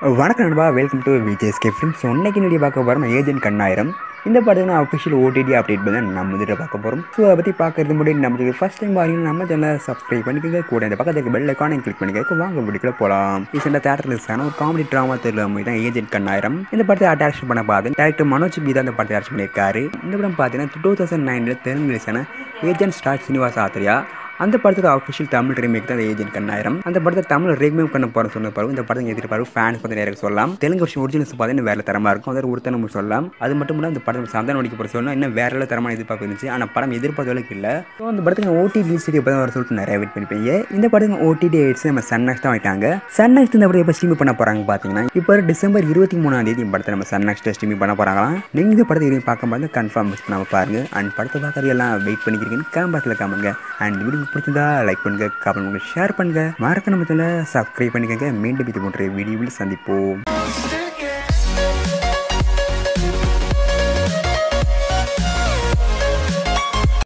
வணக்கம் நண்பா welcome to VJSK films so இன்னைக்கு வீடியோ பார்க்க போகிறோம் ஏஜென்ட் கண்ணாயிரம் இந்த படத்தை நான் அஃபிஷியல் ஓடிடி அப்டேட் பண்ணி நம்ம இதில் பார்க்க போகிறோம் ஸோ அதை பற்றி பார்க்கறது முடியும் நம்ம ஃபஸ்ட் டைம் பாருங்க நம்ம சேனலை சப்ஸ்கிரைப் பண்ணிக்கோங்க கூட இந்த பக்கத்துக்கு பெல் ஐக்கானை கிளிக் பண்ணிக்க வாங்க வீடியோக்குள்ள போகலாம் ரீசெண்டாக தேட்டர் ரிலீஸ் ஆன ஒரு காமெடி ட்ராமா தெரியல மூவி தான் ஏஜென்ட் கண்ணாயிரம் இந்த படத்தை அட்டாச் பண்ண பார்த்து டேரக்டர் மனோஜ் பி தான் இந்த படத்தை அட்டாச் பண்ணியிருக்காரு இந்த படம் பார்த்தீங்கன்னா டூ தௌசண்ட் நைனில் தெலுங்கு ரிலீஸ் ஆன ஏஜென்ட் ஸ்டார் சீனிவாஸ் ஆத்ரியா அந்த படத்தோட அஃபிஷியல் தமிழ் ரீமேக் தான் ஏஜென்ட் கண்ணாயிரம் அந்த படத்தை தமிழ் ரீமேக் பண்ண போகிற சொன்ன பிறகு இந்த படத்தை எதிர்பார்ப்பு ஃபேன்ஸ் வந்து நேரம் சொல்லலாம் தெலுங்கு வருஷம் ஒரிஜினல்ஸ் பார்த்தீங்கன்னா வேற தரமாக இருக்கும் அதை ஒருத்தர் நம்ம சொல்லலாம் அது மட்டும் இல்லாமல் இந்த படம் சந்தானம் நடிக்க போகிற சொல்லலாம் இன்னும் வேற எல்லாம் தரமான எதிர்பார்ப்பு இருந்துச்சு ஆனால் படம் எதிர்பார்த்த அளவுக்கு இல்லை ஸோ அந்த படத்துக்கு ஓடி ரிலீஸ் இப்போ தான் வர சொல்லிட்டு நிறைய வெயிட் பண்ணிப்பீங்க இந்த படத்துக்கு ஓடிடி ஆயிடுச்சு நம்ம சன் நெக்ஸ்ட் தான் வைட்டாங்க சன் நெக்ஸ்ட் இந்த படத்தை எப்போ ஸ்ட்ரீம் பண்ண போகிறாங்க பார்த்தீங்கன்னா இப்போ டிசம்பர் இருபத்தி மூணாம் தேதி இந்த படத்தை நம்ம சன் நெக்ஸ்ட் ஸ்ட்ரீம் பண்ண போகிறாங்களாம் நீங்கள் இந்த படத்தை இதையும் பார்க்க மாதிரி கன்ஃபார்ம் மிஸ் பண்ணாம பாருங்க அண்ட் படத்தை பார்க்கறது எல்லாம் வெயிட் பண்ணிக்கிறீங்கன்னு கேம்பாஸில் காமிங்க அண்ட் வீடியோ பிடிச்சிருந்தா லைக் பண்ணுங்க கமெண்ட் பண்ணுங்க ஷேர் பண்ணுங்க மறக்க நம்ம சேனலை சப்ஸ்கிரைப் பண்ணிக்கங்க மீண்டும் இது போன்ற வீடியோவில் சந்திப்போம்